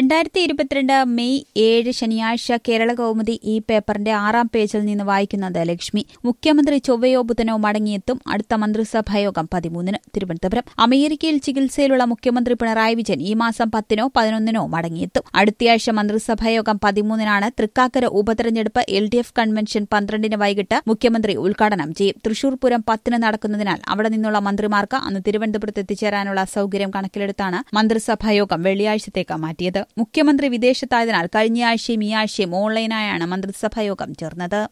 രണ്ടായിരത്തി ഇരുപത്തിരണ്ട് മെയ് ഏഴ് ശനിയാഴ്ച കേരള കൗമുദി ഈ പേപ്പറിന്റെ ആറാം പേജിൽ നിന്ന് വായിക്കുന്നത് ലക്ഷ്മി മുഖ്യമന്ത്രി ചൊവ്വയോ ബുധനോ മടങ്ങിയെത്തും അടുത്ത മന്ത്രിസഭായോഗം പതിമൂന്നിന് തിരുവനന്തപുരം അമേരിക്കയിൽ ചികിത്സയിലുള്ള മുഖ്യമന്ത്രി പിണറായി വിജയൻ ഈ മാസം പത്തിനോ പതിനൊന്നിനോ മടങ്ങിയെത്തും അടുത്തയാഴ്ച മന്ത്രിസഭായോഗം പതിമൂന്നിനാണ് തൃക്കാക്കര ഉപതെരഞ്ഞെടുപ്പ് എൽ ഡി എഫ് കൺവെൻഷൻ പന്ത്രണ്ടിന് വൈകിട്ട് മുഖ്യമന്ത്രി ഉദ്ഘാടനം ചെയ്യും തൃശൂർ പൂരം പത്തിന് നടക്കുന്നതിനാൽ അവിടെ നിന്നുള്ള മന്ത്രിമാർക്ക് അന്ന് തിരുവനന്തപുരത്ത് എത്തിച്ചേരാനുള്ള സൌകര്യം കണക്കിലെടുത്താണ് മന്ത്രിസഭായോഗം വെള്ളിയാഴ്ചത്തേക്ക് മാറ്റിയത് മുഖ്യമന്ത്രി വിദേശത്തായതിനാൽ കഴിഞ്ഞയാഴ്ചയും ഈ ആഴ്ചയും ഓൺലൈനായാണ് മന്ത്രിസഭായോഗം ചേർന്നത്